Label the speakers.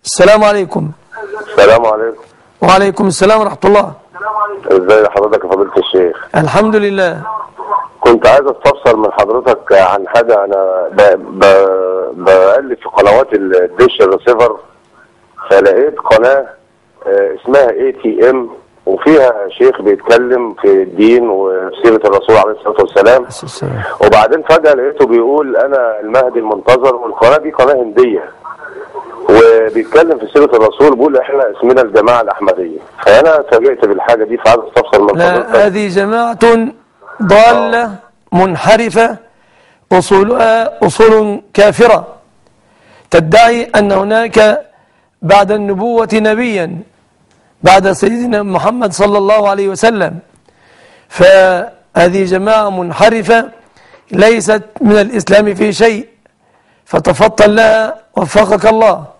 Speaker 1: السلام عليكم
Speaker 2: السلام عليكم
Speaker 1: وعليكم السلام ورحمة الله
Speaker 2: ازاي حضرتك يا فضيلة الشيخ
Speaker 1: الحمد لله
Speaker 2: كنت عايز استفسر من حضرتك عن حاجة انا ب... ب... بقلب في قنوات الديش الريسيفر فلقيت قناة آه، اسمها اي تي ام وفيها شيخ بيتكلم في الدين وسيرة الرسول عليه الصلاة والسلام
Speaker 1: السلام.
Speaker 2: وبعدين فجأة لقيته بيقول انا المهدي المنتظر والقناة دي قناة هندية وبيتكلم في سيرة الرسول بيقول احنا اسمنا الجماعة الأحمدية فأنا اتفاجئت بالحاجة دي فعايز استفسر من
Speaker 1: لا
Speaker 2: حضرتك
Speaker 1: هذه جماعة ضالة منحرفة أصولها أصول كافرة تدعي أن هناك بعد النبوة نبيا بعد سيدنا محمد صلى الله عليه وسلم فهذه جماعة منحرفة ليست من الإسلام في شيء فتفضل لها وفقك الله